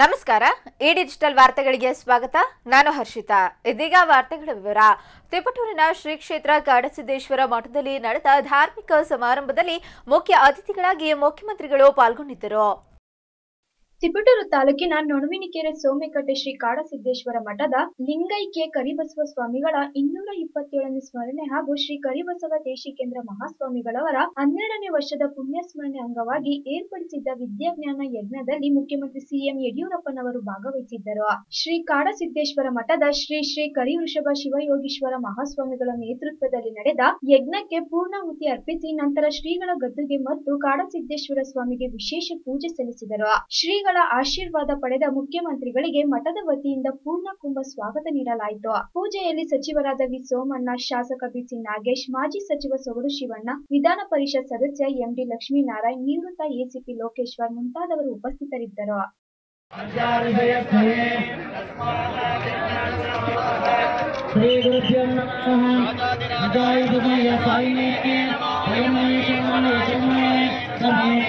ನಮಸ್ಕಾರ ಈ ಡಿಜಿಟಲ್ ವಾರ್ತೆಗಳಿಗೆ ಸ್ವಾಗತ ನಾನು ಹರ್ಷಿತಾ ಇದೀಗ ವಾರ್ತೆಗಳ ವಿವರ ತಿಪಟೂರಿನ ಶ್ರೀ ಕ್ಷೇತ್ರ ಕಾಡಸಿದ್ದೇಶ್ವರ ಮಠದಲ್ಲಿ ನಡೆದ ಧಾರ್ಮಿಕ ಸಮಾರಂಭದಲ್ಲಿ ಮುಖ್ಯ ಅತಿಥಿಗಳಾಗಿ ಮುಖ್ಯಮಂತ್ರಿಗಳು ಪಾಲ್ಗೊಂಡಿದ್ದರು ತಿಪಟೂರು ತಾಲೂಕಿನ ನೊಣವಿನಿಕೆರೆ ಸೋಮೆಕಟ್ಟೆ ಶ್ರೀ ಕಾಡಸಿದ್ದೇಶ್ವರ ಮಠದ ಲಿಂಗೈಕ್ಯ ಕರಿಬಸವ ಸ್ವಾಮಿಗಳ ಇನ್ನೂರ ಇಪ್ಪತ್ತೇಳನೇ ಸ್ಮರಣೆ ಹಾಗೂ ಶ್ರೀ ಕರಿಬಸವ ದೇಶಿಕೇಂದ್ರ ಮಹಾಸ್ವಾಮಿಗಳವರ ಹನ್ನೆರಡನೇ ವರ್ಷದ ಪುಣ್ಯ ಸ್ಮರಣೆ ಅಂಗವಾಗಿ ಏರ್ಪಡಿಸಿದ್ದ ವಿದ್ಯಾಜ್ಞಾನ ಯಜ್ಞದಲ್ಲಿ ಮುಖ್ಯಮಂತ್ರಿ ಸಿಎಂ ಯಡಿಯೂರಪ್ಪನವರು ಭಾಗವಹಿಸಿದ್ದರು ಶ್ರೀ ಕಾಡಸಿದ್ದೇಶ್ವರ ಮಠದ ಶ್ರೀ ಶ್ರೀ ಕರಿವೃಷಭ ಶಿವಯೋಗೀಶ್ವರ ಮಹಾಸ್ವಾಮಿಗಳ ನೇತೃತ್ವದಲ್ಲಿ ನಡೆದ ಯಜ್ಞಕ್ಕೆ ಪೂರ್ಣಾಹುತಿ ಅರ್ಪಿಸಿ ನಂತರ ಶ್ರೀಗಳ ಗದ್ದುಗೆ ಮತ್ತು ಕಾಡಸಿದ್ದೇಶ್ವರ ಸ್ವಾಮಿಗೆ ವಿಶೇಷ ಪೂಜೆ ಸಲ್ಲಿಸಿದರು ಶ್ರೀಗಳ ಆಶೀರ್ವಾದ ಪಡೆದ ಮುಖ್ಯಮಂತ್ರಿಗಳಿಗೆ ಮಠದ ವತಿಯಿಂದ ಪೂರ್ಣ ಕುಂಭ ಸ್ವಾಗತ ನೀಡಲಾಯಿತು ಪೂಜೆಯಲ್ಲಿ ಸಚಿವರಾದ ವಿ ಸೋಮಣ್ಣ ಶಾಸಕ ಬಿಸಿ ನಾಗೇಶ್ ಮಾಜಿ ಸಚಿವ ಸೊಗಡು ಶಿವಣ್ಣ ವಿಧಾನ ಪರಿಷತ್ ಸದಸ್ಯ ಎಂಡಿ ಲಕ್ಷ್ಮೀನಾರಾಯಣ್ ನಿವೃತ್ತ ಎಸಿಪಿ ಲೋಕೇಶ್ವರ್ ಮುಂತಾದವರು ಉಪಸ್ಥಿತರಿದ್ದರು ಶ್ರೀ ಗುರುಭ್ಯೋ ನಮಃ ಅಜಾಯುಧಮಯ ಸಾಯಿನೇಕೆ ಪ್ರೇಮಯ ಶಿವಮಯ ಶಿವಮಯ ಸಮೇತ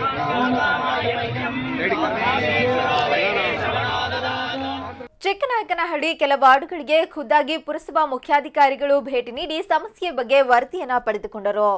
ಚಿಕ್ಕನಾಯಕನಹಳ್ಳಿ ಕೆಲ ವಾರ್ಡುಗಳಿಗೆ ಖುದ್ದಾಗಿ ಪುರಸಭಾ ಮುಖ್ಯಾಧಿಕಾರಿಗಳು ಭೇಟಿ ನೀಡಿ ಸಮಸ್ಯೆ ಬಗ್ಗೆ ವರದಿಯನ್ನ ಪಡೆದುಕೊಂಡರು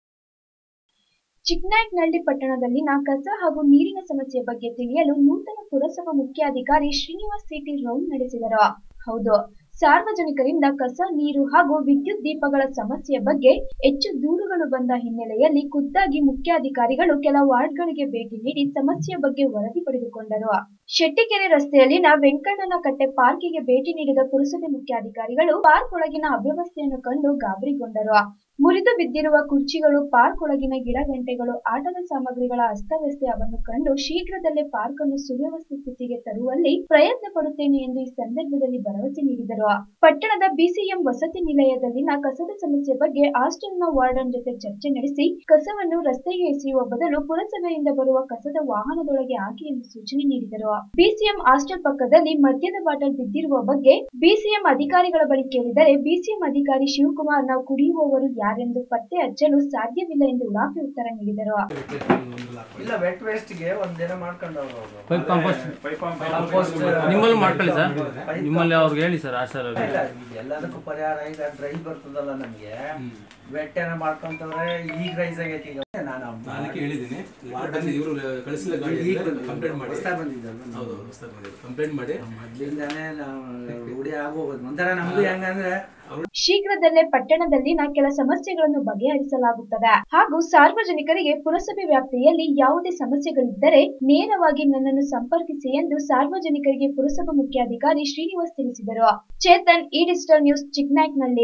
ಚಿಕ್ಕನಾಯಕನಹಳ್ಳಿ ಪಟ್ಟಣದಲ್ಲಿನ ಕಸ ಹಾಗೂ ನೀರಿನ ಸಮಸ್ಯೆ ಬಗ್ಗೆ ತಿಳಿಯಲು ನೂತನ ಪುರಸಭಾ ಮುಖ್ಯಾಧಿಕಾರಿ ಶ್ರೀನಿವಾಸ್ ಸಿಟಿ ರೌಂಡ್ ನಡೆಸಿದರು ಹೌದು ಸಾರ್ವಜನಿಕರಿಂದ ಕಸ ನೀರು ಹಾಗೂ ವಿದ್ಯುತ್ ದೀಪಗಳ ಸಮಸ್ಯೆಯ ಬಗ್ಗೆ ಹೆಚ್ಚು ದೂರುಗಳು ಬಂದ ಹಿನ್ನೆಲೆಯಲ್ಲಿ ಖುದ್ದಾಗಿ ಮುಖ್ಯಾಧಿಕಾರಿಗಳು ಕೆಲ ವಾರ್ಡ್ಗಳಿಗೆ ಭೇಟಿ ನೀಡಿ ಸಮಸ್ಯೆಯ ಬಗ್ಗೆ ವರದಿ ಪಡೆದುಕೊಂಡರು ಶೆಟ್ಟಿಕೆರೆ ರಸ್ತೆಯಲ್ಲಿನ ವೆಂಕಣ್ಣನ ಕಟ್ಟೆ ಪಾರ್ಕಿಗೆ ಭೇಟಿ ನೀಡಿದ ಪುರಸಭೆ ಮುಖ್ಯಾಧಿಕಾರಿಗಳು ಪಾರ್ಕ್ ಒಳಗಿನ ಅವ್ಯವಸ್ಥೆಯನ್ನು ಕಂಡು ಗಾಬರಿಗೊಂಡರು ಮುರಿದು ಬಿದ್ದಿರುವ ಕುರ್ಚಿಗಳು ಪಾರ್ಕ್ ಒಳಗಿನ ಗಿಡಗಂಟೆಗಳು ಆಟದ ಸಾಮಗ್ರಿಗಳ ಅಸ್ತವ್ಯಸ್ತ ಕಂಡು ಶೀಘ್ರದಲ್ಲೇ ಪಾರ್ಕ್ ಅನ್ನು ಸುವ್ಯವಸ್ಥಿತ ಸ್ಥಿತಿಗೆ ತರುವಲ್ಲಿ ಪ್ರಯತ್ನ ಪಡುತ್ತೇನೆ ಎಂದು ಈ ಸಂದರ್ಭದಲ್ಲಿ ಭರವಸೆ ನೀಡಿದರು ಪಟ್ಟಣದ ಬಿಸಿಎಂ ವಸತಿ ನಿಲಯದಲ್ಲಿನ ಕಸದ ಸಮಸ್ಯೆ ಬಗ್ಗೆ ಹಾಸ್ಟೆಲ್ನ ವಾರ್ಡನ್ ಜೊತೆ ಚರ್ಚೆ ನಡೆಸಿ ಕಸವನ್ನು ರಸ್ತೆಗೆ ಎಸೆಯುವ ಬದಲು ಪುರಸಭೆಯಿಂದ ಬರುವ ಕಸದ ವಾಹನದೊಳಗೆ ಹಾಕಿ ಎಂದು ಸೂಚನೆ ನೀಡಿದರು ಬಿಸಿಎಂ ಹಾಸ್ಟೆಲ್ ಪಕ್ಕದಲ್ಲಿ ಮದ್ಯದ ಬಾಟಲ್ ಬಿದ್ದಿರುವ ಬಗ್ಗೆ ಬಿಸಿಎಂ ಅಧಿಕಾರಿಗಳ ಬಳಿ ಕೇಳಿದರೆ ಬಿಸಿಎಂ ಅಧಿಕಾರಿ ಶಿವಕುಮಾರ್ ನಾವು ಕುಡಿಯುವವರು ಯಾರೆಂದು ಪತ್ತೆ ಹಚ್ಚಲು ಸಾಧ್ಯವಿಲ್ಲ ಎಂದು ಉಡಾಫೆ ಉತ್ತರ ನೀಡಿದರು ಇಲ್ಲ ವೆಟ್ ವೇಸ್ಟ್ಗೆ ಒಂದ್ ದಿನ ಮಾಡ್ಕೊಂಡವ್ರು ಅವರು ಪೈಪ್ ಕಾಂಪೋಸ್ಟ್ ಕಾಂಪೋಸ್ಟ್ ನಿಮ್ಮಲ್ಲಿ ಮಾಡ್ಕೊಳ್ಳಿ ಸರ್ ಪೈಪ್ ನಿಮ್ಮಲ್ಲಿ ಅವ್ರಿಗೆ ಹೇಳಿ ಸರ್ ಆಶಾ ಅವ್ರಿಗೆ ಇಲ್ಲ ಇದು ಎಲ್ಲದಕ್ಕೂ ಪರಿಹಾರ ಈಗ ಡ್ರೈ ಬರ್ತದಲ್ಲ ನಮ್ಗೆ ವೆಟ್ ಏನೋ ಮಾಡ್ಕೊಂತವ್ರೆ ಈಗ ರೈಸ್ ಆಗೈತಿ ಈಗ ನಾನು ಅದಕ್ಕೆ ಹೇಳಿದ್ದೀನಿ ವಾರ್ಡನ್ ಇವರು ಕಳಿಸಿಲ್ಲ ಗಾಡಿ ಈಗ ಕಂಪ್ಲೇಂಟ್ ಮಾಡಿ ಹೊಸ್ದಾಗ್ ಬಂದಿದ್ದಲ್ಲ ಹೌದು ಹೊಸ್ದಾಗಿ ಬಂದಿದೆ ಕಂಪ್ಲೇಂಟ್ ಮಾಡಿ ಮೊದ್ಲಿಂದಾನೇ ನಾವು ರೂಢಿ ಆಗೋಗೋದು ಒಂಥರ ನಮ್ದು ಹೆಂಗಂದ್ರೆ ಶೀಘ್ರದಲ್ಲೇ ಪಟ್ಟಣದಲ್ಲಿನ ಕೆಲ ಸಮಸ್ಯೆಗಳನ್ನು ಬಗೆಹರಿಸಲಾಗುತ್ತದೆ ಹಾಗೂ ಸಾರ್ವಜನಿಕರಿಗೆ ಪುರಸಭೆ ವ್ಯಾಪ್ತಿಯಲ್ಲಿ ಯಾವುದೇ ಸಮಸ್ಯೆಗಳಿದ್ದರೆ ನೇರವಾಗಿ ನನ್ನನ್ನು ಸಂಪರ್ಕಿಸಿ ಎಂದು ಸಾರ್ವಜನಿಕರಿಗೆ ಪುರಸಭಾ ಮುಖ್ಯಾಧಿಕಾರಿ ಶ್ರೀನಿವಾಸ್ ತಿಳಿಸಿದರು ಚೇತನ್ ಈ ಡಿಜಿಟಲ್ ನ್ಯೂಸ್ ಚಿಕ್ಕನಾಯ್ಕನಲ್ಲಿ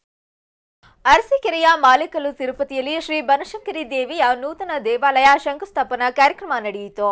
ಅರಸೀಕೆರೆಯ ಮಾಲೇಕಲ್ಲು ತಿರುಪತಿಯಲ್ಲಿ ಶ್ರೀ ಬನಶಂಕರಿ ದೇವಿಯ ನೂತನ ದೇವಾಲಯ ಶಂಕುಸ್ಥಾಪನಾ ಕಾರ್ಯಕ್ರಮ ನಡೆಯಿತು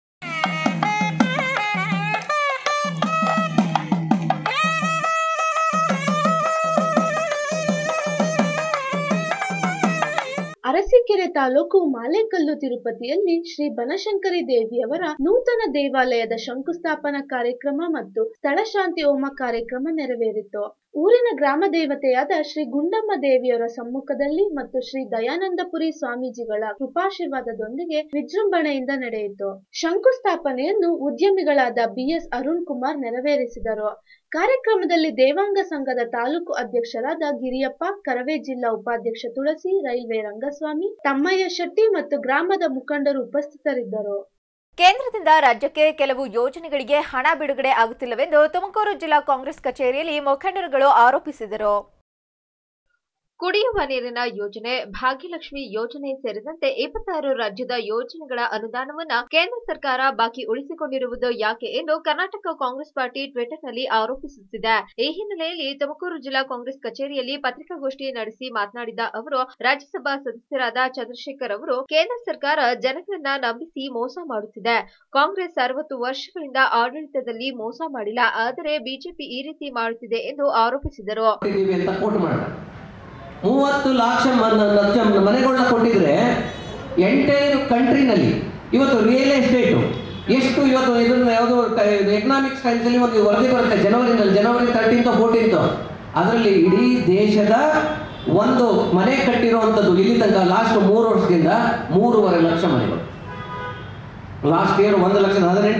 ಅರಸೀಕೆರೆ ತಾಲೂಕು ಮಾಲೇಕಲ್ಲು ತಿರುಪತಿಯಲ್ಲಿ ಶ್ರೀ ಬನಶಂಕರಿ ದೇವಿಯವರ ನೂತನ ದೇವಾಲಯದ ಶಂಕುಸ್ಥಾಪನಾ ಕಾರ್ಯಕ್ರಮ ಮತ್ತು ಸ್ಥಳಶಾಂತಿ ಹೋಮ ಕಾರ್ಯಕ್ರಮ ನೆರವೇರಿತು ಊರಿನ ಗ್ರಾಮ ದೇವತೆಯಾದ ಶ್ರೀ ಗುಂಡಮ್ಮ ದೇವಿಯವರ ಸಮ್ಮುಖದಲ್ಲಿ ಮತ್ತು ಶ್ರೀ ದಯಾನಂದಪುರಿ ಸ್ವಾಮೀಜಿಗಳ ಕೃಪಾಶೀರ್ವಾದದೊಂದಿಗೆ ವಿಜೃಂಭಣೆಯಿಂದ ನಡೆಯಿತು ಶಂಕುಸ್ಥಾಪನೆಯನ್ನು ಉದ್ಯಮಿಗಳಾದ ಬಿಎಸ್ ಅರುಣ್ ಕುಮಾರ್ ನೆರವೇರಿಸಿದರು ಕಾರ್ಯಕ್ರಮದಲ್ಲಿ ದೇವಾಂಗ ಸಂಘದ ತಾಲೂಕು ಅಧ್ಯಕ್ಷರಾದ ಗಿರಿಯಪ್ಪ ಕರವೇ ಜಿಲ್ಲಾ ಉಪಾಧ್ಯಕ್ಷ ತುಳಸಿ ರೈಲ್ವೆ ರಂಗಸ್ವಾಮಿ ತಮ್ಮಯ್ಯ ಶೆಟ್ಟಿ ಮತ್ತು ಗ್ರಾಮದ ಮುಖಂಡರು ಉಪಸ್ಥಿತರಿದ್ದರು ಕೇಂದ್ರದಿಂದ ರಾಜ್ಯಕ್ಕೆ ಕೆಲವು ಯೋಜನೆಗಳಿಗೆ ಹಣ ಬಿಡುಗಡೆ ಆಗುತ್ತಿಲ್ಲವೆಂದು ತುಮಕೂರು ಜಿಲ್ಲಾ ಕಾಂಗ್ರೆಸ್ ಕಚೇರಿಯಲ್ಲಿ ಮುಖಂಡರುಗಳು ಆರೋಪಿಸಿದರು ಕುಡಿಯುವ ನೀರಿನ ಯೋಜನೆ ಭಾಗ್ಯಲಕ್ಷ್ಮಿ ಯೋಜನೆ ಸೇರಿದಂತೆ ಇಪ್ಪತ್ತಾರು ರಾಜ್ಯದ ಯೋಜನೆಗಳ ಅನುದಾನವನ್ನ ಕೇಂದ್ರ ಸರ್ಕಾರ ಬಾಕಿ ಉಳಿಸಿಕೊಂಡಿರುವುದು ಯಾಕೆ ಎಂದು ಕರ್ನಾಟಕ ಕಾಂಗ್ರೆಸ್ ಪಾರ್ಟಿ ಟ್ವಿಟರ್ನಲ್ಲಿ ಆರೋಪಿಸುತ್ತಿದೆ ಈ ಹಿನ್ನೆಲೆಯಲ್ಲಿ ತುಮಕೂರು ಜಿಲ್ಲಾ ಕಾಂಗ್ರೆಸ್ ಕಚೇರಿಯಲ್ಲಿ ಪತ್ರಿಕಾಗೋಷ್ಠಿ ನಡೆಸಿ ಮಾತನಾಡಿದ ಅವರು ರಾಜ್ಯಸಭಾ ಸದಸ್ಯರಾದ ಚಂದ್ರಶೇಖರ್ ಅವರು ಕೇಂದ್ರ ಸರ್ಕಾರ ಜನಗಳನ್ನ ನಂಬಿಸಿ ಮೋಸ ಮಾಡುತ್ತಿದೆ ಕಾಂಗ್ರೆಸ್ ಅರವತ್ತು ವರ್ಷಗಳಿಂದ ಆಡಳಿತದಲ್ಲಿ ಮೋಸ ಮಾಡಿಲ್ಲ ಆದರೆ ಬಿಜೆಪಿ ಈ ರೀತಿ ಮಾಡುತ್ತಿದೆ ಎಂದು ಆರೋಪಿಸಿದರು ಕೊಟ್ಟಿದ್ದೀವಿ ಅಂತ ಕೋಟ್ ಮಾಡ ಮೂವತ್ತು ಲಕ್ಷ ಮ- ಲಕ್ಷ ಮನೆಗಳನ್ನ ಕೊಟ್ಟಿದ್ರೆ ಎಂಟೈರ್ ಕಂಟ್ರಿನಲ್ಲಿ ಇವತ್ತು ರಿಯಲ್ ಎಸ್ಟೇಟು ಎಷ್ಟು ಇವತ್ತು ಇದನ್ನ ಯಾವುದು ಎಕನಾಮಿಕ್ಸ್ ಟೈಮ್ಸಲ್ಲಿ ಒಂದು ವರದಿ ಬರುತ್ತೆ ಜನವರಿನಲ್ಲಿ ಜನವರಿ ತರ್ಟೀನ್ತ್ ಫೋರ್ಟೀನ್ತ್ ಅದರಲ್ಲಿ ಇಡೀ ದೇಶದ ಒಂದು ಮನೆ ಕಟ್ಟಿರುವಂಥದ್ದು ಇಲ್ಲಿ ತನಕ ಲಾಸ್ಟ್ ಮೂರು ವರ್ಷದಿಂದ ಮೂರುವರೆ ಲಕ್ಷ ಮನೆಗಳು ಲಾಸ್ಟ್ ಇಯರ್ ಒಂದು ಲಕ್ಷದ ಹದಿನೆಂಟು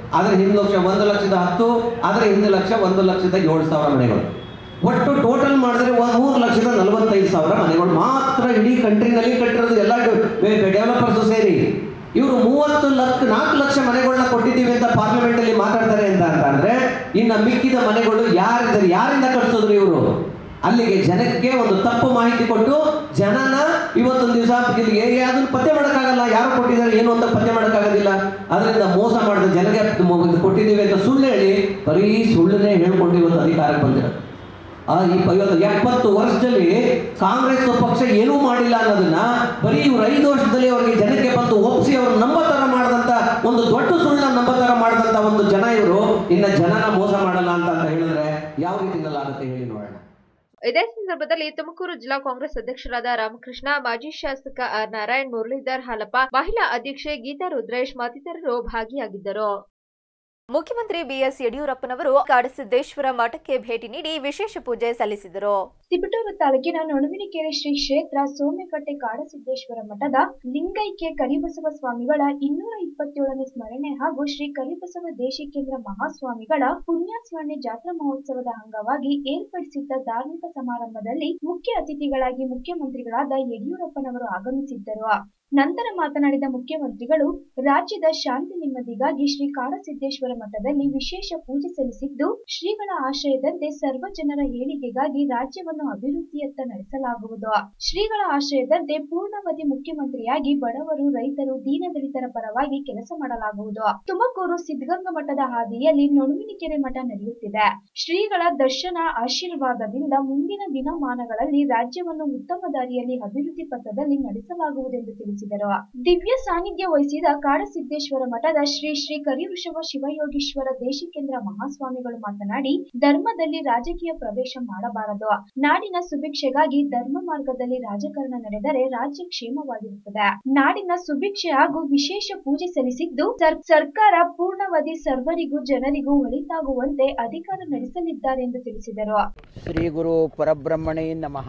ಅದರ ಹಿಂದೆ ಲಕ್ಷ ಒಂದು ಲಕ್ಷದ ಹತ್ತು ಅದರ ಹಿಂದೆ ಲಕ್ಷ ಒಂದು ಲಕ್ಷದ ಏಳು ಸಾವಿರ ಮನೆಗಳು ಒಟ್ಟು ಟೋಟಲ್ ಮಾಡಿದ್ರೆ ಒಂದು ಮೂರು ಲಕ್ಷದ ನಲವತ್ತೈದು ಸಾವಿರ ಮನೆಗಳು ಮಾತ್ರ ಇಡೀ ಕಂಟ್ರಿನಲ್ಲಿ ಕಟ್ಟಿರೋದು ಎಲ್ಲ ಡೆವಲಪರ್ಸ್ ಸೇರಿ ಇವರು ಮೂವತ್ತು ಲಕ್ಷ ನಾಲ್ಕು ಲಕ್ಷ ಮನೆಗಳನ್ನ ಕೊಟ್ಟಿದ್ದೀವಿ ಅಂತ ಪಾರ್ಲಿಮೆಂಟ್ ಅಲ್ಲಿ ಮಾತಾಡ್ತಾರೆ ಅಂತ ಅಂತಂದ್ರೆ ಇನ್ನು ಮಿಕ್ಕಿದ ಮನೆಗಳು ಯಾರಿದ್ದಾರೆ ಯಾರಿಂದ ಕಟ್ಸಿದ್ರು ಇವರು ಅಲ್ಲಿಗೆ ಜನಕ್ಕೆ ಒಂದು ತಪ್ಪು ಮಾಹಿತಿ ಕೊಟ್ಟು ಜನನ ಇವತ್ತೊಂದು ದಿವಸ ಇಲ್ಲಿಗೆ ಅದನ್ನು ಪತ್ತೆ ಮಾಡೋಕ್ಕಾಗಲ್ಲ ಯಾರು ಕೊಟ್ಟಿದ್ದಾರೆ ಏನು ಅಂತ ಪತ್ತೆ ಮಾಡೋಕ್ಕಾಗೋದಿಲ್ಲ ಅದರಿಂದ ಮೋಸ ಮಾಡಿದ ಜನಗೆ ಮ- ಕೊಟ್ಟಿದ್ದೀವಿ ಅಂತ ಸುಳ್ಳು ಹೇಳಿ ಬರೀ ಸುಳ್ಳನ್ನೇ ಹೇಳ್ಕೊಂಡು ಇವತ್ತು ಅಧಿಕಾರಕ್ಕೆ ಬಂದಿರೋದು ಆ ಈ ಪ- ಇವತ್ತು ಎಪ್ಪತ್ತು ವರ್ಷದಲ್ಲಿ ಕಾಂಗ್ರೆಸ್ ಪಕ್ಷ ಏನೂ ಮಾಡಿಲ್ಲ ಅನ್ನೋದನ್ನ ಬರೀ ಇವ್ರು ಐದು ವರ್ಷದಲ್ಲಿ ಅವರಿಗೆ ಜನಕ್ಕೆ ಬಂದು ಒಪ್ಪಿಸಿ ಅವ್ರು ನಂಬೋ ಥರ ಮಾಡಿದಂಥ ಒಂದು ದೊಡ್ಡ ಸುಳ್ಳನ್ನ ನಂಬೋ ಥರ ಮಾಡಿದಂಥ ಒಂದು ಜನ ಇವರು ಇನ್ನ ಜನನ ಮೋಸ ಮಾಡಲ್ಲ ಅಂತ ಅಂತ ಹೇಳಿದ್ರೆ ಯಾವ ರೀತಿಯಲ್ಲಾಗುತ್ತೆ ಹೇಳಿ ನೋಡೋಣ ಇದೇ ಸಂದರ್ಭದಲ್ಲಿ ತುಮಕೂರು ಜಿಲ್ಲಾ ಕಾಂಗ್ರೆಸ್ ಅಧ್ಯಕ್ಷರಾದ ರಾಮಕೃಷ್ಣ ಮಾಜಿ ಶಾಸಕ ಆರ್ ನಾರಾಯಣ್ ಮುರಳೀಧರ್ ಹಾಲಪ್ಪ ಮಹಿಳಾ ಅಧ್ಯಕ್ಷೆ ಗೀತಾ ರುದ್ರೇಶ್ ಮತ್ತಿತರರು ಭಾಗಿಯಾಗಿದ್ದರು ಮುಖ್ಯಮಂತ್ರಿ ಬಿಎಸ್ ಯಡಿಯೂರಪ್ಪನವರು ಕಾಡಸಿದ್ದೇಶ್ವರ ಮಠಕ್ಕೆ ಭೇಟಿ ನೀಡಿ ವಿಶೇಷ ಪೂಜೆ ಸಲ್ಲಿಸಿದರು ತಿಪಟೂರು ತಾಲೂಕಿನ ನೊಣವಿನಕೆರೆ ಶ್ರೀ ಕ್ಷೇತ್ರ ಸೋಮೆಕಟ್ಟೆ ಕಾಡಸಿದ್ದೇಶ್ವರ ಮಠದ ಲಿಂಗೈಕ್ಯ ಕರಿಬಸವ ಸ್ವಾಮಿಗಳ ಇನ್ನೂರ ಇಪ್ಪತ್ತೇಳನೇ ಸ್ಮರಣೆ ಹಾಗೂ ಶ್ರೀ ಕರಿಬಸವ ದೇಶಿಕೇಂದ್ರ ಮಹಾಸ್ವಾಮಿಗಳ ಪುಣ್ಯಸ್ಮರಣೆ ಜಾತ್ರಾ ಮಹೋತ್ಸವದ ಅಂಗವಾಗಿ ಏರ್ಪಡಿಸಿದ್ದ ಧಾರ್ಮಿಕ ಸಮಾರಂಭದಲ್ಲಿ ಮುಖ್ಯ ಅತಿಥಿಗಳಾಗಿ ಮುಖ್ಯಮಂತ್ರಿಗಳಾದ ಯಡಿಯೂರಪ್ಪನವರು ಆಗಮಿಸಿದ್ದರು ನಂತರ ಮಾತನಾಡಿದ ಮುಖ್ಯಮಂತ್ರಿಗಳು ರಾಜ್ಯದ ಶಾಂತಿ ನೆಮ್ಮದಿಗಾಗಿ ಶ್ರೀ ಕಾಡಸಿದ್ದೇಶ್ವರ ಮಠದಲ್ಲಿ ವಿಶೇಷ ಪೂಜೆ ಸಲ್ಲಿಸಿದ್ದು ಶ್ರೀಗಳ ಆಶಯದಂತೆ ಸರ್ವ ಜನರ ಏಳಿಗೆಗಾಗಿ ರಾಜ್ಯವನ್ನು ಅಭಿವೃದ್ಧಿಯತ್ತ ನಡೆಸಲಾಗುವುದು ಶ್ರೀಗಳ ಆಶಯದಂತೆ ಪೂರ್ಣಾವಧಿ ಮುಖ್ಯಮಂತ್ರಿಯಾಗಿ ಬಡವರು ರೈತರು ದೀನದಲಿತರ ಪರವಾಗಿ ಕೆಲಸ ಮಾಡಲಾಗುವುದು ತುಮಕೂರು ಸಿದ್ಧಗಂಗಾ ಮಠದ ಹಾದಿಯಲ್ಲಿ ನೊಣವಿನಕೆರೆ ಮಠ ನಡೆಯುತ್ತಿದೆ ಶ್ರೀಗಳ ದರ್ಶನ ಆಶೀರ್ವಾದದಿಂದ ಮುಂದಿನ ದಿನಮಾನಗಳಲ್ಲಿ ರಾಜ್ಯವನ್ನು ಉತ್ತಮ ದಾರಿಯಲ್ಲಿ ಅಭಿವೃದ್ಧಿ ಪಥದಲ್ಲಿ ನಡೆಸಲಾಗುವುದೆಂದು ತಿಳಿಸಿದರು ದಿವ್ಯ ಸಾನ್ನಿಧ್ಯ ವಹಿಸಿದ ಕಾಡಸಿದ್ದೇಶ್ವರ ಮಠದ ಶ್ರೀ ಶ್ರೀ ಕರಿವೃಷಭ ಶಿವಯೋಗೀಶ್ವರ ದೇಶಿಕೇಂದ್ರ ಮಹಾಸ್ವಾಮಿಗಳು ಮಾತನಾಡಿ ಧರ್ಮದಲ್ಲಿ ರಾಜಕೀಯ ಪ್ರವೇಶ ಮಾಡಬಾರದು ನಾಡಿನ ಸುಭಿಕ್ಷೆಗಾಗಿ ಧರ್ಮ ಮಾರ್ಗದಲ್ಲಿ ರಾಜಕಾರಣ ನಡೆದರೆ ರಾಜ್ಯ ಕ್ಷೇಮವಾಗಿರುತ್ತದೆ ನಾಡಿನ ಸುಭಿಕ್ಷೆ ಹಾಗೂ ವಿಶೇಷ ಪೂಜೆ ಸಲ್ಲಿಸಿದ್ದು ಸರ್- ಸರ್ಕಾರ ಪೂರ್ಣಾವಧಿ ಸರ್ವರಿಗೂ ಜನರಿಗೂ ಒಳಿತಾಗುವಂತೆ ಅಧಿಕಾರ ನಡೆಸಲಿದ್ದಾರೆ ಎಂದು ತಿಳಿಸಿದರು ಶ್ರೀ ಗುರು ಪರಬ್ರಹ್ಮಣೇ ನಮಃ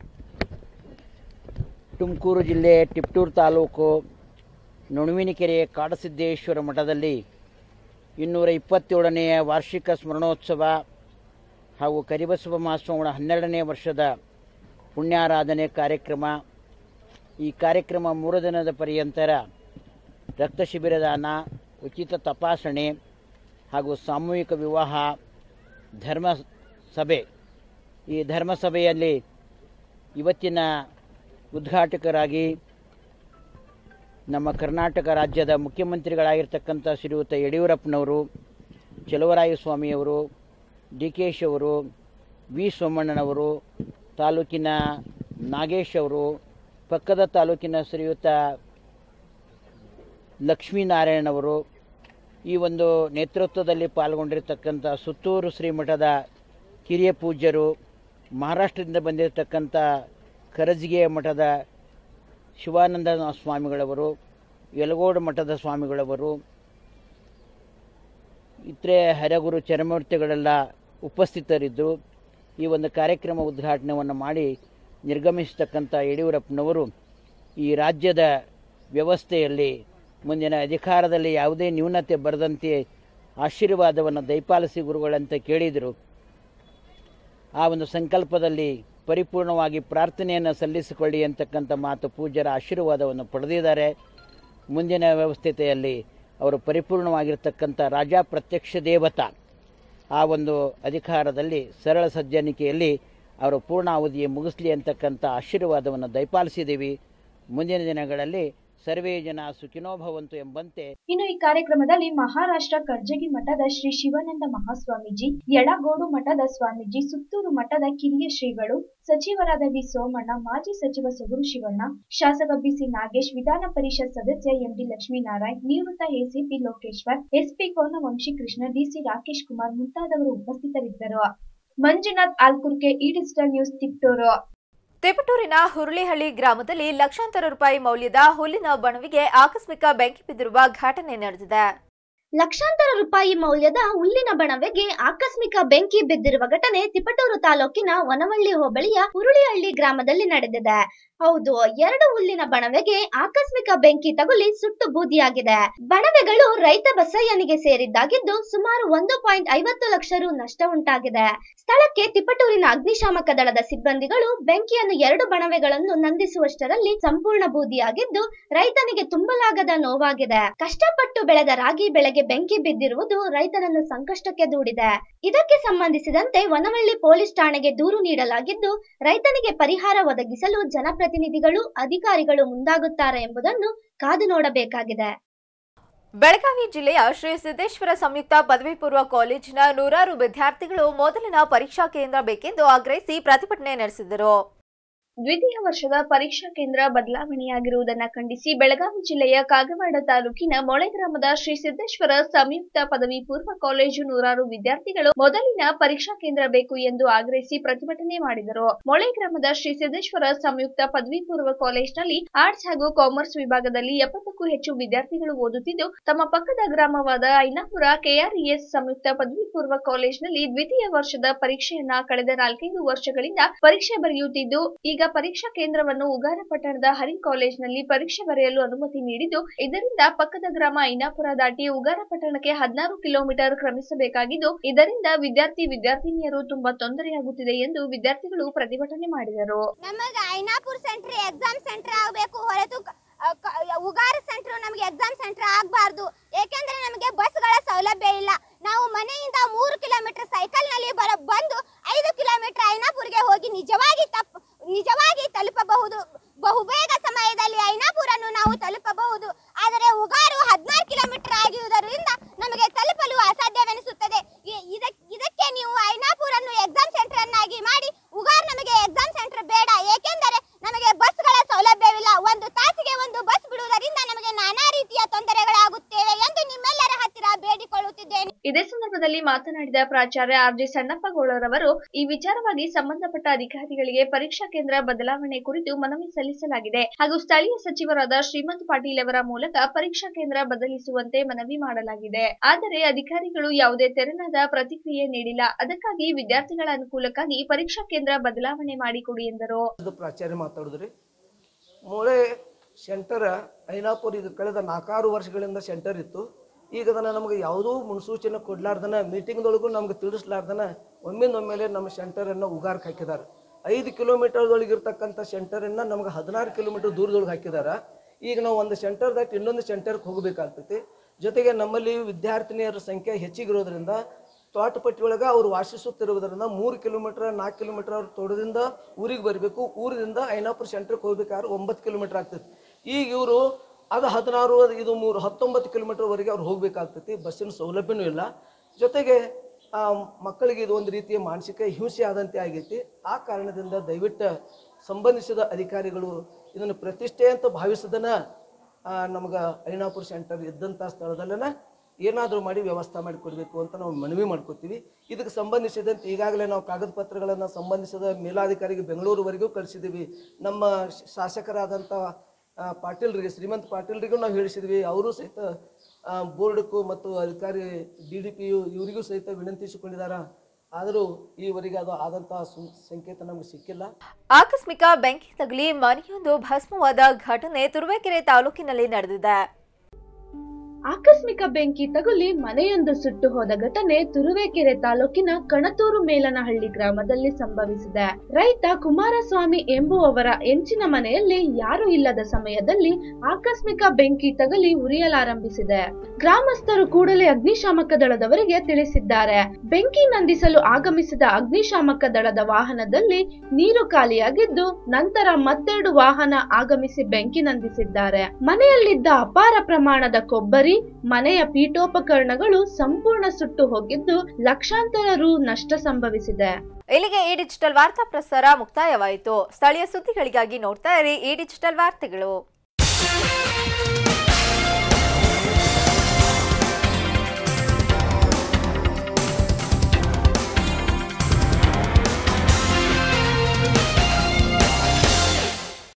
ತುಮಕೂರು ಜಿಲ್ಲೆ ತಿಪ್ಟೂರು ತಾಲೂಕು ನುಣುವಿನಕೆರೆ ಕಾಡಸಿದ್ದೇಶ್ವರ ಮಠದಲ್ಲಿ ಇನ್ನೂರ ಇಪ್ಪತ್ತೇಳನೆಯ ವಾರ್ಷಿಕ ಸ್ಮರಣೋತ್ಸವ ಹಾಗೂ ಕರಿಬಸವ ಮಹಾಸ್ವಾಮಿಗಳ ಹನ್ನೆರಡನೇ ವರ್ಷದ ಪುಣ್ಯಾರಾಧನೆ ಕಾರ್ಯಕ್ರಮ ಈ ಕಾರ್ಯಕ್ರಮ ಮೂರು ದಿನದ ಪರ್ಯಂತರ ರಕ್ತ ಶಿಬಿರದಾನ ಉಚಿತ ತಪಾಸಣೆ ಹಾಗೂ ಸಾಮೂಹಿಕ ವಿವಾಹ ಧರ್ಮ ಸಭೆ ಈ ಧರ್ಮಸಭೆಯಲ್ಲಿ ಇವತ್ತಿನ ಉದ್ಘಾಟಕರಾಗಿ ನಮ್ಮ ಕರ್ನಾಟಕ ರಾಜ್ಯದ ಮುಖ್ಯಮಂತ್ರಿಗಳಾಗಿರ್ತಕ್ಕಂಥ ಶ್ರೀಯುತ ಯಡಿಯೂರಪ್ಪನವರು ಚಲುವರಾಯ ಸ್ವಾಮಿಯವರು ಡಿ ಕೆ ಶ್ ಅವರು ವಿ ಸೋಮಣ್ಣನವರು ತಾಲೂಕಿನ ನಾಗೇಶ್ ಅವರು ಪಕ್ಕದ ತಾಲೂಕಿನ ಶ್ರೀಯುತ ಲಕ್ಷ್ಮೀನಾರಾಯಣವರು ಈ ಒಂದು ನೇತೃತ್ವದಲ್ಲಿ ಪಾಲ್ಗೊಂಡಿರ್ತಕ್ಕಂಥ ಸುತ್ತೂರು ಶ್ರೀಮಠದ ಹಿರಿಯ ಪೂಜ್ಯರು ಮಹಾರಾಷ್ಟ್ರದಿಂದ ಬಂದಿರತಕ್ಕಂಥ ಕರಜಿಗೆ ಮಠದ ಶಿವಾನಂದ ಸ್ವಾಮಿಗಳವರು ಯಲಗೋಡು ಮಠದ ಸ್ವಾಮಿಗಳವರು ಇತರೆ ಹರಗುರು ಚರಮೂರ್ತಿಗಳೆಲ್ಲ ಉಪಸ್ಥಿತರಿದ್ದು ಈ ಒಂದು ಕಾರ್ಯಕ್ರಮ ಉದ್ಘಾಟನೆಯನ್ನು ಮಾಡಿ ನಿರ್ಗಮಿಸತಕ್ಕಂಥ ಯಡಿಯೂರಪ್ಪನವರು ಈ ರಾಜ್ಯದ ವ್ಯವಸ್ಥೆಯಲ್ಲಿ ಮುಂದಿನ ಅಧಿಕಾರದಲ್ಲಿ ಯಾವುದೇ ನ್ಯೂನತೆ ಬರದಂತೆ ಆಶೀರ್ವಾದವನ್ನು ದಯಪಾಲಿಸಿ ಗುರುಗಳಂತ ಕೇಳಿದರು ಆ ಒಂದು ಸಂಕಲ್ಪದಲ್ಲಿ ಪರಿಪೂರ್ಣವಾಗಿ ಪ್ರಾರ್ಥನೆಯನ್ನು ಸಲ್ಲಿಸಿಕೊಳ್ಳಿ ಅಂತಕ್ಕಂಥ ಮಾತು ಪೂಜ್ಯರ ಆಶೀರ್ವಾದವನ್ನು ಪಡೆದಿದ್ದಾರೆ ಮುಂದಿನ ವ್ಯವಸ್ಥೆಯಲ್ಲಿ ಅವರು ಪರಿಪೂರ್ಣವಾಗಿರ್ತಕ್ಕಂಥ ರಾಜ ಪ್ರತ್ಯಕ್ಷ ದೇವತಾ ಆ ಒಂದು ಅಧಿಕಾರದಲ್ಲಿ ಸರಳ ಸಜ್ಜನಿಕೆಯಲ್ಲಿ ಅವರು ಪೂರ್ಣಾವಧಿಯ ಮುಗಿಸ್ಲಿ ಅಂತಕ್ಕಂಥ ಆಶೀರ್ವಾದವನ್ನು ದಯಪಾಲಿಸಿದ್ದೀವಿ ಮುಂದಿನ ದಿನಗಳಲ್ಲಿ ಸರ್ವೇ ಜನ ಸುಖಿನೋ ಭವಂತು ಎಂಬಂತೆ ಇನ್ನು ಈ ಕಾರ್ಯಕ್ರಮದಲ್ಲಿ ಮಹಾರಾಷ್ಟ್ರ ಕರ್ಜಗಿ ಮಠದ ಶ್ರೀ ಶಿವಾನಂದ ಮಹಾಸ್ವಾಮೀಜಿ ಯಳಗೋಡು ಮಠದ ಸ್ವಾಮೀಜಿ ಸುತ್ತೂರು ಮಠದ ಕಿರಿಯ ಶ್ರೀಗಳು ಸಚಿವರಾದ ವಿ ಸೋಮಣ್ಣ ಮಾಜಿ ಸಚಿವ ಸೊಗಡು ಶಿವಣ್ಣ ಶಾಸಕ ಬಿಸಿ ನಾಗೇಶ್ ವಿಧಾನ ಪರಿಷತ್ ಸದಸ್ಯ ಎಂಡಿ ಲಕ್ಷ್ಮೀನಾರಾಯಣ್ ನಿವೃತ್ತ A C P Lokeshwar S P Konavamshi Krishna D C Rakesh Kumar ಮುಂತಾದವರು ಉಪಸ್ಥಿತರಿದ್ದರು Manjunath Alkurke E digital news Tiptur ತಿಪಟೂರಿನ ಹುರುಳಿಹಳ್ಳಿ ಗ್ರಾಮದಲ್ಲಿ ಲಕ್ಷಾಂತರ ರೂಪಾಯಿ ಮೌಲ್ಯದ ಹುಲ್ಲಿನ ಬಣವಿಗೆ ಆಕಸ್ಮಿಕ ಬೆಂಕಿ ಬಿದ್ದಿರುವ ಘಟನೆ ನಡೆದಿದೆ ಲಕ್ಷಾಂತರ ರೂಪಾಯಿ ಮೌಲ್ಯದ ಹುಲ್ಲಿನ ಬಣವೆಗೆ ಆಕಸ್ಮಿಕ ಬೆಂಕಿ ಬಿದ್ದಿರುವ ಘಟನೆ ತಿಪಟೂರು ತಾಲೂಕಿನ ವನವಳ್ಳಿ ಹೋಬಳಿಯ ಹುರುಳಿಹಳ್ಳಿ ಗ್ರಾಮದಲ್ಲಿ ನಡೆದಿದೆ ಹೌದು ಎರಡು ಹುಲ್ಲಿನ ಬಣವೆಗೆ ಆಕಸ್ಮಿಕ ಬೆಂಕಿ ತಗುಲಿ ಸುಟ್ಟು ಬೂದಿಯಾಗಿದೆ ಬಣವೆಗಳು ರೈತ ಬಸಯ್ಯನಿಗೆ ಸೇರಿದ್ದಾಗಿದ್ದು ಸುಮಾರು ಒಂದು ಪಾಯಿಂಟ್ ಐವತ್ತು ಲಕ್ಷ ರು ನಷ್ಟ ಉಂಟಾಗಿದೆ ಸ್ಥಳಕ್ಕೆ ತಿಪಟೂರಿನ ಅಗ್ನಿಶಾಮಕ ದಳದ ಸಿಬ್ಬಂದಿಗಳು ಬೆಂಕಿಯನ್ನು ಎರಡು ಬಣವೆಗಳನ್ನು ನಂದಿಸುವಷ್ಟರಲ್ಲಿ ಸಂಪೂರ್ಣ ಬೂದಿಯಾಗಿದ್ದು ರೈತನಿಗೆ ತುಂಬಲಾಗದ ನೋವಾಗಿದೆ ಕಷ್ಟಪಟ್ಟು ಬೆಳೆದ ರಾಗಿ ಬೆಳೆಗೆ ಬೆಂಕಿ ಬಿದ್ದಿರುವುದು ರೈತನನ್ನು ಸಂಕಷ್ಟಕ್ಕೆ ದೂಡಿದೆ ಇದಕ್ಕೆ ಸಂಬಂಧಿಸಿದಂತೆ ವನವಳ್ಳಿ ಪೊಲೀಸ್ ಠಾಣೆಗೆ ದೂರು ನೀಡಲಾಗಿದ್ದು ರೈತನಿಗೆ ಪರಿಹಾರ ಒದಗಿಸಲು ಜನಪ್ರತಿನಿಧಿಗಳು ಅಧಿಕಾರಿಗಳು ಮುಂದಾಗುತ್ತಾರೆ ಎಂಬುದನ್ನು ಕಾದು ನೋಡಬೇಕಾಗಿದೆ ಬೆಳಗಾವಿ ಜಿಲ್ಲೆಯ ಶ್ರೀ ಸಿದ್ದೇಶ್ವರ ಸಂಯುಕ್ತ ಪದವಿ ಪೂರ್ವ ಕಾಲೇಜಿನ ನೂರಾರು ವಿದ್ಯಾರ್ಥಿಗಳು ಮೊದಲಿನ ಪರೀಕ್ಷಾ ಕೇಂದ್ರ ಬೇಕೆಂದು ಆಗ್ರಹಿಸಿ ಪ್ರತಿಭಟನೆ ನಡೆಸಿದರು ದ್ವಿತೀಯ ವರ್ಷದ ಪರೀಕ್ಷಾ ಕೇಂದ್ರ ಬದಲಾವಣೆಯಾಗಿರುವುದನ್ನು ಖಂಡಿಸಿ ಬೆಳಗಾವಿ ಜಿಲ್ಲೆಯ ಕಾಗವಾಡ ತಾಲೂಕಿನ ಮೊಳೆ ಗ್ರಾಮದ ಶ್ರೀ ಸಿದ್ದೇಶ್ವರ ಸಂಯುಕ್ತ ಪದವಿ ಪೂರ್ವ ಕಾಲೇಜು ನೂರಾರು ವಿದ್ಯಾರ್ಥಿಗಳು ಮೊದಲಿನ ಪರೀಕ್ಷಾ ಕೇಂದ್ರ ಬೇಕು ಎಂದು ಆಗ್ರಹಿಸಿ ಪ್ರತಿಭಟನೆ ಮಾಡಿದರು ಮೊಳೆ ಗ್ರಾಮದ ಶ್ರೀ ಸಿದ್ದೇಶ್ವರ ಸಂಯುಕ್ತ ಪದವಿ ಪೂರ್ವ ಕಾಲೇಜಿನಲ್ಲಿ ಆರ್ಟ್ಸ್ ಹಾಗೂ ಕಾಮರ್ಸ್ ವಿಭಾಗದಲ್ಲಿ ಎಪ್ಪತ್ತಕ್ಕೂ ಹೆಚ್ಚು ವಿದ್ಯಾರ್ಥಿಗಳು ಓದುತ್ತಿದ್ದು ತಮ್ಮ ಪಕ್ಕದ ಗ್ರಾಮವಾದ ಐನಾಪುರ ಕೆಆರ್ಇಎಸ್ ಸಂಯುಕ್ತ ಪದವಿ ಪೂರ್ವ ಕಾಲೇಜಿನಲ್ಲಿ ದ್ವಿತೀಯ ವರ್ಷದ ಪರೀಕ್ಷೆಯನ್ನ ಕಳೆದ ನಾಲ್ಕೈದು ವರ್ಷಗಳಿಂದ ಪರೀಕ್ಷೆ ಬರೆಯುತ್ತಿದ್ದು ಈಗ ಪರೀಕ್ಷಾ ಕೇಂದ್ರವನ್ನು ಉಗಾರ ಪಟ್ಟಣದ ಹರಿ ಕಾಲೇಜಿನಲ್ಲಿ ಪರೀಕ್ಷೆ ಬರೆಯಲು ಅನುಮತಿ ನೀಡಿದ್ದು ಇದರಿಂದ ಪಕ್ಕದ ಗ್ರಾಮ ಐನಾಪುರ ದಾಟಿ ಉಗಾರ ಪಟ್ಟಣಕ್ಕೆ ಹದಿನಾರು ಕಿಲೋಮೀಟರ್ ಕ್ರಮಿಸಬೇಕಾಗಿದ್ದು ಇದರಿಂದ ವಿದ್ಯಾರ್ಥಿ ವಿದ್ಯಾರ್ಥಿನಿಯರು ತುಂಬಾ ತೊಂದರೆಯಾಗುತ್ತಿದೆ ಎಂದು ವಿದ್ಯಾರ್ಥಿಗಳು ಪ್ರತಿಭಟನೆ ಮಾಡಿದರು ನಮಗ ಐನಾಪುರ್ ಸೆಂಟರ್ ಎಕ್ಸಾಮ್ ಸೆಂಟರ್ ಆಗಬೇಕು ಹೊರತು ಕ- ಅ, ಕ- ಉಗಾರ ಸೆಂಟರ್ ನಮಗೆ ಎಕ್ಸಾಮ್ ಸೆಂಟರ್ ಆಗಬಾರ್ದು ಏಕೆಂದ್ರೆ ನಮಗೆ ಬಸ್ಗಳ ಸೌಲಭ್ಯ ಇಲ್ಲ ನಾವು ಮನೆಯಿಂದ ಮೂರು ಕಿಲೋಮೀಟರ್ ಸೈಕಲ್ ನಲ್ಲಿ ಬರ ಬಂದು ಐದು ಕಿಲೋಮೀಟರ್ ಐನಾಪುರ್ಗೆ ಹೋಗಿ ನಿಜವಾಗಿ ತಪ್ಪು ನಿಜವಾಗಿ ತಲುಪಬಹುದು ಬಹುಬೇಗ ಸಮಯದಲ್ಲಿ ಐನಾಪುರನ್ನು ನಾವು ತಲುಪಬಹುದು ಆದರೆ ಉಗಾರು ಹದಿನಾರು ಕಿಲೋಮೀಟರ್ ಆಗಿರುವುದರಿಂದ ನಮಗೆ ತಲುಪಲು ಅಸಾಧ್ಯವೆನಿಸುತ್ತದೆ ಇ- ಇದಕ್- ಇದಕ್ಕೆ ನೀವು ಐನಾಪುರನ್ನು ಎಕ್ಸಾಮ್ ಸೆಂಟರ್ ಅನ್ನಾಗಿ ಮಾಡಿ ಉಗಾರ್ ನಮಗೆ ಎಕ್ಸಾಮ್ ಸೆಂಟರ್ ಬೇಡ ಏಕೆಂದರೆ ನಮಗೆ ಬಸ್ಗಳ ಸೌಲಭ್ಯವಿಲ್ಲ ಒಂದು ತಾಸಿಗೆ ಒಂದು ಬಸ್ ಬಿಡುವುದರಿಂದ ನಮಗೆ ನಾನಾ ರೀತಿಯ ತೊಂದರೆಗಳಾಗುತ್ತೇವೆ ಎಂದು ನಿಮ್ಮೆಲ್ಲರ ಹತ್ತಿರ ಬೇಡಿಕೊಳ್ಳುತ್ತಿದ್ದೇನೆ ಇದೇ ಸಂದರ್ಭದಲ್ಲಿ ಮಾತನಾಡಿದ ಪ್ರಾಚಾರ್ಯ ಆರ್ ಜಿ ಸಣ್ಣಪ್ಪಗೌಡರವರು ಈ ವಿಚಾರವಾಗಿ ಸಂಬಂಧಪಟ್ಟ ಅಧಿಕಾರಿಗಳಿಗೆ ಪರೀಕ್ಷಾ ಕೇಂದ್ರ ಬದಲಾವಣೆ ಕುರಿತು ಮನವಿ ಸಲ್ಲಿಸಲಾಗಿದೆ ಹಾಗೂ ಸ್ಥಳೀಯ ಸಚಿವರಾದ ಶ್ರೀಮಂತ್ ಪಾಟೀಲ್ ಅವರ ಮೂಲಕ ಪರೀಕ್ಷಾ ಕೇಂದ್ರ ಬದಲಿಸುವಂತೆ ಮನವಿ ಮಾಡಲಾಗಿದೆ ಆದರೆ ಅಧಿಕಾರಿಗಳು ಯಾವುದೇ ತೆರನಾದ ಪ್ರತಿಕ್ರಿಯೆ ನೀಡಿಲ್ಲ ಅದಕ್ಕಾಗಿ ವಿದ್ಯಾರ್ಥಿಗಳ ಅನುಕೂಲಕ್ಕಾಗಿ ಪರೀಕ್ಷಾ ಕೇಂದ್ರ ಬದಲಾವಣೆ ಮಾಡಿಕೊಡಿ ಎಂದರು ಇದು ಪ್ರಾಚಾರ್ಯ ಮಾತಾಡಿದ್ರಿ ಮೂಳೆ ಸೆಂಟರ್ ಐನಾಪುರ ಇದು ಕಳೆದ ನಾಲ್ಕಾರು ವರ್ಷಗಳಿಂದ ಸೆಂಟರ್ ಇತ್ತು ಈಗ ಅದನ್ನು ನಮಗೆ ಯಾವುದೂ ಮುನ್ಸೂಚನೆ ಕೊಡ್ಲಾರ್ದನ ಮೀಟಿಂಗ್ದೊಳಗೂ ನಮ್ಗೆ ತಿಳಿಸ್ಲಾರ್ದನ ಒಮ್ಮಿಂದೊಮ್ಮೆಲೆ ನಮ್ಮ ಸೆಂಟರನ್ನು ಉಗಾರಕ್ಕೆ ಹಾಕಿದ್ದಾರೆ ಐದು ಕಿಲೋಮೀಟರ್ದೊಳಗೆ ಇರ್ತಕ್ಕಂಥ ಸೆಂಟರನ್ನು ನಮ್ಗೆ ಹದಿನಾರು ಕಿಲೋಮೀಟರ್ ದೂರದೊಳಗೆ ಹಾಕಿದ್ದಾರೆ ಈಗ ನಾವು ಒಂದು ಸೆಂಟರ್ ದಾಟಿ ಇನ್ನೊಂದು ಸೆಂಟರ್ಗೆ ಹೋಗಬೇಕಾಗ್ತೈತಿ ಜೊತೆಗೆ ನಮ್ಮಲ್ಲಿ ವಿದ್ಯಾರ್ಥಿನಿಯರ ಸಂಖ್ಯೆ ಹೆಚ್ಚಿಗಿರೋದ್ರಿಂದ ತೋಟಪಟ್ಟಿ ಒಳಗೆ ಅವ್ರು ವಾಸಿಸುತ್ತಿರುವುದರಿಂದ ಮೂರು ಕಿಲೋಮೀಟರ್ ನಾಲ್ಕು ಕಿಲೋಮೀಟರ್ ಅವ್ರು ತೋಟದಿಂದ ಊರಿಗೆ ಬರಬೇಕು ಊರಿಂದ ಐನಾಪುರ ಸೆಂಟ್ರಿಗೆ ಹೋಗ್ಬೇಕಾದ್ರೆ ಒಂಬತ್ತು ಕಿಲೋಮೀಟರ್ ಆಗ್ತೈತಿ ಈಗ ಇವರು ಅದು ಹದಿನಾರು ಅದು ಇದು ಮೂರು ಹತ್ತೊಂಬತ್ತು ಕಿಲೋಮೀಟರ್ವರೆಗೆ ಅವ್ರು ಹೋಗಬೇಕಾಗ್ತೈತಿ ಬಸ್ಸಿನ ಸೌಲಭ್ಯನೂ ಇಲ್ಲ ಜೊತೆಗೆ ಆ, ಮಕ್ಕಳಿಗೆ ಇದು ಒಂದು ರೀತಿಯ ಮಾನಸಿಕ ಹಿಂಸೆ ಆದಂತೆ ಆಗೈತಿ ಆ ಕಾರಣದಿಂದ ದಯವಿಟ್ಟು ಸಂಬಂಧಿಸಿದ ಅಧಿಕಾರಿಗಳು ಇದನ್ನು ಪ್ರತಿಷ್ಠೆ ಅಂತ ಭಾವಿಸದನ ನಮ್ಗೆ ಐನಾಪುರ ಸೆಂಟರ್ ಇದ್ದಂಥ ಸ್ಥಳದಲ್ಲೇ ಏನಾದರೂ ಮಾಡಿ ವ್ಯವಸ್ಥೆ ಮಾಡಿ ಕೊಡಬೇಕು ಅಂತ ನಾವು ಮನವಿ ಮಾಡ್ಕೋತೀವಿ ಇದಕ್ಕೆ ಸಂಬಂಧಿಸಿದಂತೆ ಈಗಾಗಲೇ ನಾವು ಕಾಗದ ಪತ್ರಗಳನ್ನು ಸಂಬಂಧಿಸಿದ ಮೇಲಾಧಿಕಾರಿಗೆ ಬೆಂಗಳೂರುವರೆಗೂ ಕಳಿಸಿದ್ದೀವಿ ನಮ್ಮ ಶ- ಶಾಸಕರಾದಂಥ ಆ, ಪಾಟೀಲ್ರಿಗೆ ಶ್ರೀಮಂತ್ ಪಾಟೀಲ್ರಿಗೂ ನಾವು ಹೇಳಿಸಿದ್ವಿ ಅವರು ಸಹಿತ ಆ, ಬೋರ್ಡ್ಗೂ ಮತ್ತು ಅಧಿಕಾರಿ ಡಿ ಡಿ ಪಿ ಯು ಇವರಿಗೂ ಸಹಿತ ವಿನಂತಿಸಿಕೊಂಡಿದ್ದಾರೆ ಆದರೂ ಈವರೆಗೆ ಅದು ಆದಂತಹ ಸು- ಸಂಕೇತ ನಮಗೆ ಸಿಕ್ಕಿಲ್ಲ ಆಕಸ್ಮಿಕ ಬೆಂಕಿ ತಗುಲಿ ಮನೆಯೊಂದು ಭಸ್ಮವಾದ ಘಟನೆ ತುರುವೇಕೆರೆ ತಾಲೂಕಿನಲ್ಲಿ ನಡೆದಿದೆ ಆಕಸ್ಮಿಕ ಬೆಂಕಿ ತಗುಲಿ ಮನೆಯೊಂದು ಸುಟ್ಟು ಹೋದ ಘಟನೆ ತುರುವೇಕೆರೆ ತಾಲೂಕಿನ ಕಣತೂರು ಮೇಲನಹಳ್ಳಿ ಗ್ರಾಮದಲ್ಲಿ ಸಂಭವಿಸಿದೆ ರೈತ ಕುಮಾರಸ್ವಾಮಿ ಎಂಬುವವರ ಎಂಚಿನ ಮನೆಯಲ್ಲಿ ಯಾರು ಇಲ್ಲದ ಸಮಯದಲ್ಲಿ ಆಕಸ್ಮಿಕ ಬೆಂಕಿ ತಗುಲಿ ಉರಿಯಲಾರಂಭಿಸಿದೆ ಗ್ರಾಮಸ್ಥರು ಕೂಡಲೇ ಅಗ್ನಿಶಾಮಕ ದಳದವರಿಗೆ ತಿಳಿಸಿದ್ದಾರೆ ಬೆಂಕಿ ನಂದಿಸಲು ಆಗಮಿಸಿದ ಅಗ್ನಿಶಾಮಕ ದಳದ ವಾಹನದಲ್ಲಿ ನೀರು ಖಾಲಿಯಾಗಿದ್ದು ನಂತರ ಮತ್ತೆರಡು ವಾಹನ ಆಗಮಿಸಿ ಬೆಂಕಿ ನಂದಿಸಿದ್ದಾರೆ ಮನೆಯಲ್ಲಿದ್ದ ಅಪಾರ ಪ್ರಮಾಣದ ಕೊಬ್ಬರಿ ಮನೆಯ ಪೀಠೋಪಕರಣಗಳು ಸಂಪೂರ್ಣ ಸುಟ್ಟು ಹೋಗಿದ್ದು ಲಕ್ಷಾಂತರ ರು ನಷ್ಟ ಸಂಭವಿಸಿದೆ ಇಲ್ಲಿಗೆ ಈ ಡಿಜಿಟಲ್ ವಾರ್ತಾ ಪ್ರಸಾರ ಮುಕ್ತಾಯವಾಯಿತು ಸ್ಥಳೀಯ ಸುದ್ದಿಗಳಿಗಾಗಿ ನೋಡ್ತಾ ಇರಿ ಈ ಡಿಜಿಟಲ್ ವಾರ್ತೆಗಳು